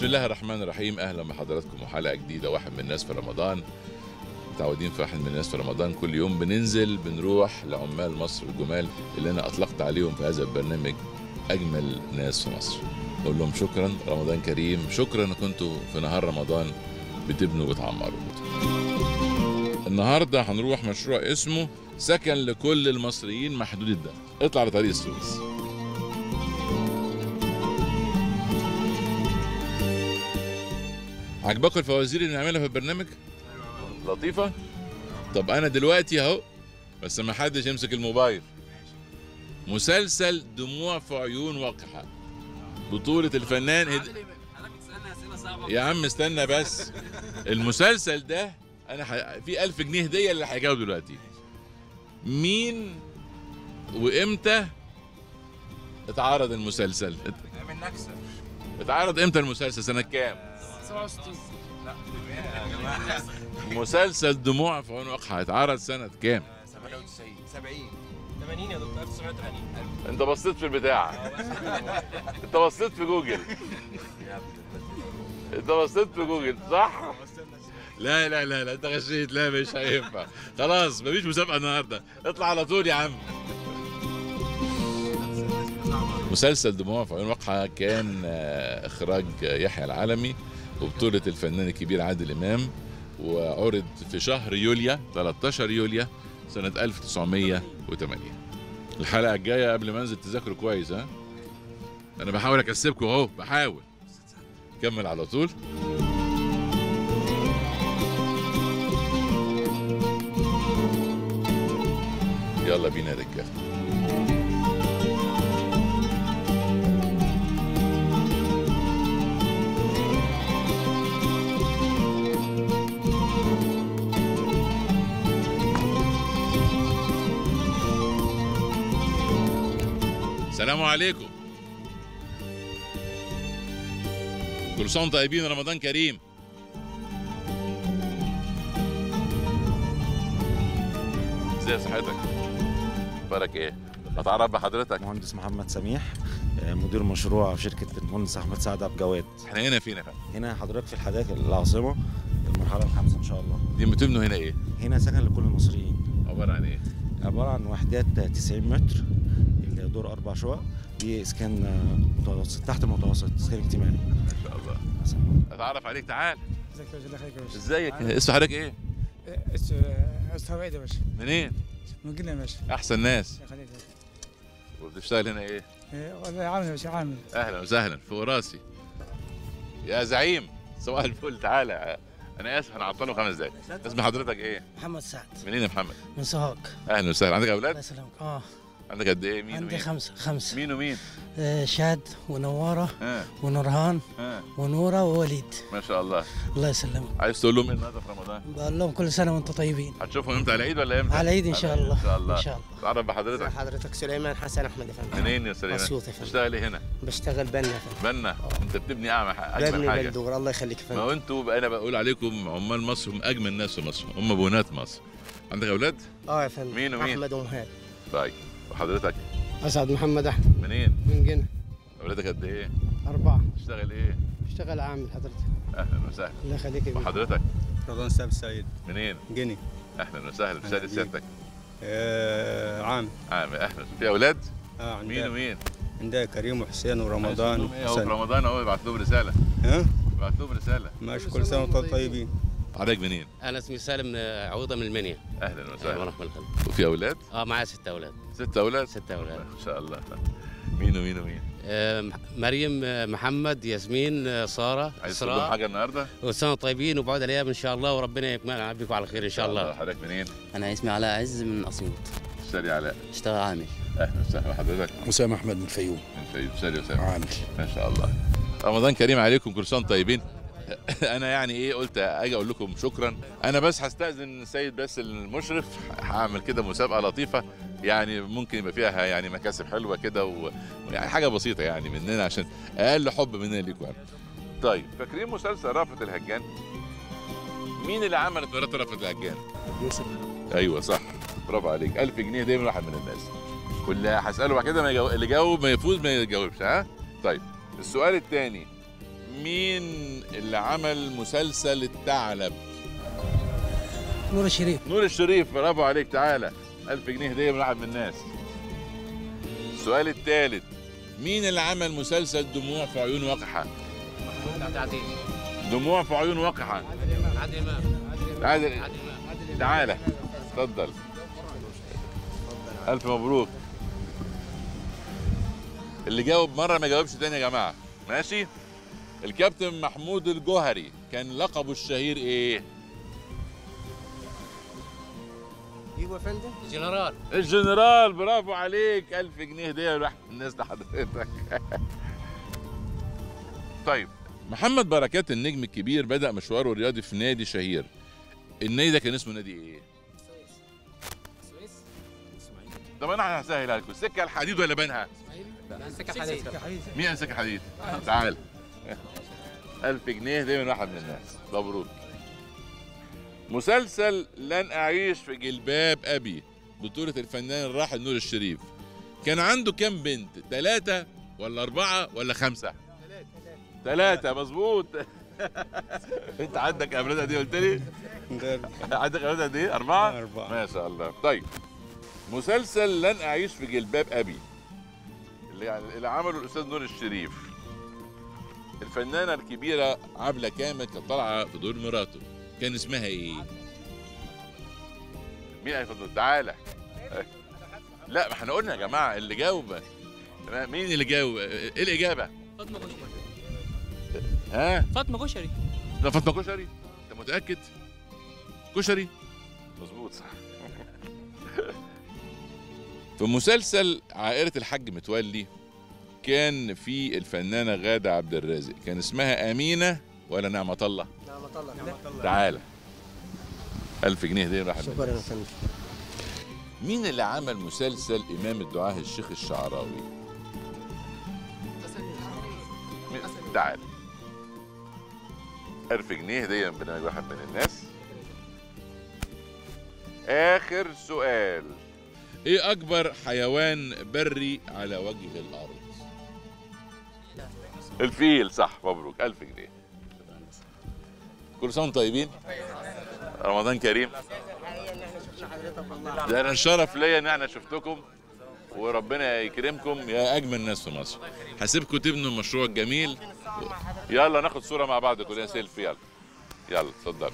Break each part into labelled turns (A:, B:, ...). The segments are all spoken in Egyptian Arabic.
A: الله الرحمن الرحيم اهلا بحضراتكم وحلقه جديده واحد من الناس في رمضان متعودين في واحد من الناس في رمضان كل يوم بننزل بنروح لعمال مصر الجمال اللي انا اطلقت عليهم في هذا البرنامج اجمل ناس في مصر اقول لهم شكرا رمضان كريم شكرا ان كنتوا في نهار رمضان بتبنوا وتعمروا النهارده هنروح مشروع اسمه سكن لكل المصريين محدود الدخل اطلع على طريق السويس عجبكم الفوازير اللي نعملها في البرنامج لطيفه طب انا دلوقتي اهو بس ما حدش يمسك الموبايل مسلسل دموع في عيون وقحة بطولة الفنان هد... يا عم استنى بس المسلسل ده انا ح... في ألف جنيه هدية اللي هيجاوب دلوقتي مين وامتى اتعرض المسلسل
B: من نكسة
A: اتعرض امتى المسلسل سنة كام
B: 67
A: مسلسل دموع في عيون وقحة اتعرض سنة كام
B: 97 70
C: 80 يا دكتور 1980
A: انت بصيت في البتاع انت بصيت في جوجل انت بصيت في جوجل صح لا لا لا لا انت غشيت لا مش هينفع خلاص مفيش مسابقه النهارده اطلع على طول يا عم مسلسل دموع في عيون وقحة كان آه، اخراج يحيى العالمي وبطولة الفنان الكبير عادل امام وعرض في شهر يوليو 13 يوليو سنة 1980 الحلقة الجاية قبل ما انزل تذاكروا كويس ها انا بحاول اكسبكم اهو بحاول كمل على طول يلا بينا يا رجاله السلام عليكم كل سنه وانتم طيبين رمضان كريم ازي صحتك اخبارك ايه اتعرف بحضرتك
D: مهندس محمد سميح آه، مدير مشروع في شركة المهندس أحمد سعد عبد جواد
A: احنا هنا فين يا فندم
D: هنا حضرتك في الحدائق العاصمة المرحلة الخامسة إن شاء الله
A: دي بتبنوا هنا ايه
D: هنا سكن لكل المصريين
A: عباره عن ايه
D: عبارة عن وحدات 90 متر اللي دور أربع شقق دي إسكان آه، متوسط تحت المتوسط إسكان اجتماعي
A: ما شاء الله اتعرف عليك تعال
C: ازيك يا باشا الله يخليك يا باشا
A: ازيك اسم حضرتك ايه
C: إيه، اس- استاذ عيد يا باشا
A: منين
C: من قلنا يا باشا
A: احسن ناس
C: الله يخليك يا باشا.
A: وبتشتغل هنا ايه
C: إيه، والله عامل يا باشا عامل
A: اهلا وسهلا فوق راسي يا زعيم صباح الفل تعالى انا اسف انا عطله خمس دقايق اسم حضرتك ايه
E: محمد سعد
A: منين يا محمد
E: من سوهاج
A: اهلا وسهلا عندك
E: الله
A: اولاد
E: يسلمك اه
A: عندك قد ايه مين
E: عندي
A: ومين
E: خمسة خمسة
A: مين ومين
E: آه شاد ونوارة
A: ها
E: ونورهان
A: ها
E: ونورة ووليد
A: ما شاء الله
E: الله يسلمك
A: عايز تقول لهم ايه النهارده في رمضان
E: بقول لهم كل سنة وانتم طيبين
A: هتشوفهم امتى على العيد ولا امتى
E: على العيد ان شاء
A: على العيد
E: الله
A: ان شاء الله
E: ان شاء الله
A: تعرف بحضرتك
F: حضرتك سليمان حسن احمد يا فندم
A: منين يا سليمان
F: اسيوط يا فندم
A: تشتغل ايه هنا
F: بشتغل بنا يا فندم
A: بنا انت بتبني اعمى اجمل
F: ببني
A: حاجه
F: بلدور الله يخليك يا
A: ما
F: فندم
A: هو انتوا بقى انا بقول عليكم عمال مصر هم اجمل ناس في مصر هم بنات مصر عندك اولاد
F: اه يا فندم
A: مين ومين؟
F: احمد ومهاب
A: طيب وحضرتك
F: اسعد محمد احمد
A: منين
F: من جنة
A: اولادك قد ايه
F: اربعه
A: تشتغل ايه
F: اشتغل عامل حضرتك
A: اهلا وسهلا
F: الله يخليك يا بيه.
A: وحضرتك
G: رمضان ساب السيد
A: منين
G: جني
A: اهلا وسهلا
G: أهلا
A: سالي
G: بيك.
A: سيادتك
G: آه عام
A: عام اهلا في اولاد
G: آه
A: مين
G: عندها
A: ومين
G: عندها كريم وحسين
A: عايز
G: ورمضان
A: تقول لهم ايه اهو في
G: وحسن
A: رمضان اهو ابعت لهم رساله
G: ها
A: ابعت لهم رساله
G: ماشي كل سنه وانتم طيبين
A: حضرتك منين
H: انا اسمي سالم آه، عويضه من المنيا
A: اهلا
H: ايوه
A: وسهلا
H: ورحمه الله
A: وفي اولاد
H: اه معايا ست اولاد
A: ست اولاد
H: ست اولاد
A: ما شاء الله مين ومين ومين
H: آه، مح- مريم آه، محمد ياسمين آه، ساره
A: عايز تقول لهم
H: اسراء
A: حاجه النهارده
H: وسنه طيبين وبعد الايام ان شاء الله وربنا يكمل بكم على خير ان شاء الله
A: حضرتك منين
I: أنا اسمي علاء عز من أسيوط
A: سالي علاء
I: اشتغل عامل
A: اهلا وسهلا وحضرتك
J: أسامة أحمد من الفيوم
A: من فيوم سالي وسهلا
J: عامل
A: ما شاء الله رمضان كريم عليكم كل سنه وانتم طيبين انا يعني ايه قلت اجي اقول لكم شكرا انا بس هستاذن السيد بس المشرف هعمل كده مسابقه لطيفه يعني ممكن يبقى فيها يعني مكاسب حلوه كده و- ويعني حاجه بسيطه يعني مننا عشان اقل حب مننا ليكم يعني. طيب فاكرين مسلسل رأفت الهجان مين اللي عمل مرات رأفت الهجان
J: يوسف
A: ايوه صح برافو عليك 1000 جنيه دايما واحد من الناس واللي هساله بعد كده ما يجاوب اللي جاوب ما يفوز ما يجاوبش ها طيب السؤال الثاني مين اللي عمل مسلسل الثعلب
E: نور الشريف
A: نور الشريف برافو عليك تعالى ألف جنيه هدية من واحد من الناس السؤال الثالث مين اللي عمل مسلسل دموع في عيون وقحة دموع في عيون وقحة
H: عادل امام
A: تعالى تعالى اتفضل ألف مبروك اللي جاوب مرة ما جاوبش تاني يا جماعة ماشي الكابتن محمود الجوهري كان لقبه الشهير ايه
F: ايوه يا فندم
H: جنرال
A: الجنرال برافو عليك ألف جنيه هدية لواحد من الناس لحضرتك طيب محمد بركات النجم الكبير بدأ مشواره الرياضي في نادي شهير النادي ده كان اسمه نادي ايه؟ طب انا هسهلها لكم السكه الحديد ولا بنها؟
H: سكه حديث
A: مين سكه حديد؟ تعال ألف جنيه هدية من واحد من الناس مبروك مسلسل لن أعيش في جلباب أبي بطولة الفنان الراحل نور الشريف كان عنده كام بنت؟ ثلاثة ولا أربعة ولا خمسة؟ ثلاثة مظبوط أنت عندك أولاد قد إيه قلت لي؟ عندك أولاد قد إيه؟ أربعة؟
G: أربعة.
A: ما شاء الله طيب مسلسل لن أعيش في جلباب أبي اللي يعني اللي عمله الأستاذ نور الشريف الفنانة الكبيرة عبلة كامل كانت طالعة في دور مراته كان اسمها ايه؟ مين هيفضل تعالى لا ما احنا قلنا يا جماعة اللي جاوب مين اللي جاوب؟ ايه الإجابة؟
H: فاطمه كشري
A: ها؟
H: فاطمه كشري
A: ده فاطمة كشري؟ أنت متأكد؟ كشري؟ مظبوط صح في مسلسل عائلة الحاج متولي كان في الفنانة غادة عبد الرازق كان اسمها أمينة ولا نعمة الله؟
F: نعمة الله
A: تعالى ألف جنيه هدية راح
F: شكرا يا فندم
A: مين اللي عمل مسلسل إمام الدعاة الشيخ الشعراوي؟ مين؟ تعال ألف جنيه هدية من برنامج واحد من الناس آخر سؤال إيه أكبر حيوان بري على وجه الأرض؟ الفيل صح مبروك ألف جنيه كل سنة وانتم طيبين رمضان كريم ده انا الشرف ليا ان احنا شفتكم وربنا يكرمكم يا اجمل ناس في مصر هسيبكم تبنوا المشروع الجميل يلا ناخد صوره مع بعض كلنا سيلفي يلا يلا اتفضل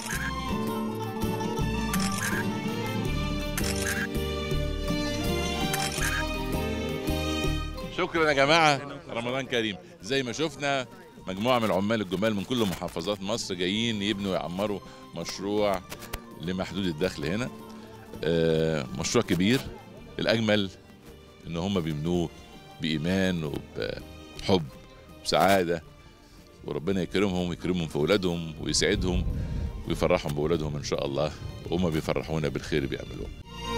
A: شكرا يا جماعه رمضان كريم زي ما شفنا مجموعه من العمال الجمال من كل محافظات مصر جايين يبنوا ويعمروا مشروع لمحدود الدخل هنا آه، مشروع كبير الاجمل ان هم بيبنوه بايمان وبحب وسعاده وربنا يكرمهم ويكرمهم في اولادهم ويسعدهم ويفرحهم باولادهم ان شاء الله وهم بيفرحونا بالخير بيعملوه